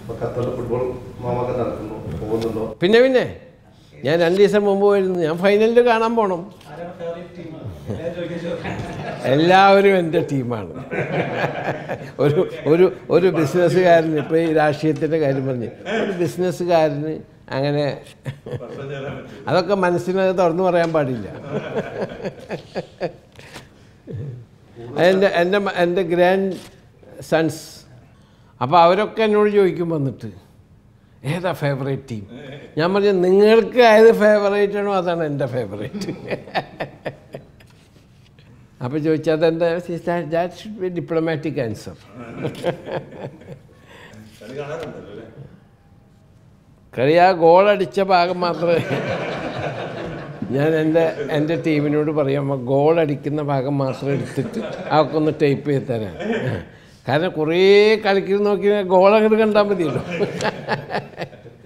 ഇപ്പൊ ഖത്തറിൽ ഫുട്ബോൾ മാമൊക്കെ നടക്കുന്നു പോകുന്നുണ്ടോ പിന്നെ പിന്നെ ഞാൻ രണ്ട് ദിവസം മുമ്പ് പോയിരുന്നു ഞാൻ ഫൈനലിൽ കാണാൻ പോകണം എല്ലാവരും എൻ്റെ ടീമാണ് ഒരു ഒരു ഒരു ബിസിനസ്സുകാരന് ഇപ്പോൾ ഈ രാഷ്ട്രീയത്തിൻ്റെ കാര്യം പറഞ്ഞ് ഒരു ബിസിനസ്സുകാരന് അങ്ങനെ അതൊക്കെ മനസ്സിനത് തുറന്നു പറയാൻ പാടില്ല എൻ്റെ എൻ്റെ മ- എൻ്റെ ഗ്രാൻഡ് സൺസ് അപ്പോൾ അവരൊക്കെ എന്നോട് ചോദിക്കും വന്നിട്ട് ഏതാ ഫേവറേറ്റ് ടീം ഞാൻ പറഞ്ഞു നിങ്ങൾക്ക് ഏത് ഫേവറേറ്റ് ആണോ അതാണ് എൻ്റെ ഫേവറേറ്റ് അപ്പോൾ ചോദിച്ചാൽ അതെൻ്റെ that should be diplomatic answer കളി കാണാറുണ്ടല്ലോ അല്ലേ കളി ആ ഗോളടിച്ച ഭാഗം മാത്രമേ ഞാൻ എൻ്റെ എൻ്റെ ടീമിനോട് പറയുമ്പോൾ ഗോൾ അടിക്കുന്ന ഭാഗം മാത്രം എടുത്തിട്ട് അതൊക്കെ ഒന്ന് ടൈപ്പ് ചെയ്ത് തരാം കാരണം കുറേ കളിക്കുന്ന നോക്കി ഗോൾ അങ്ങോട്ട് കണ്ടാൽ മതിയല്ലോ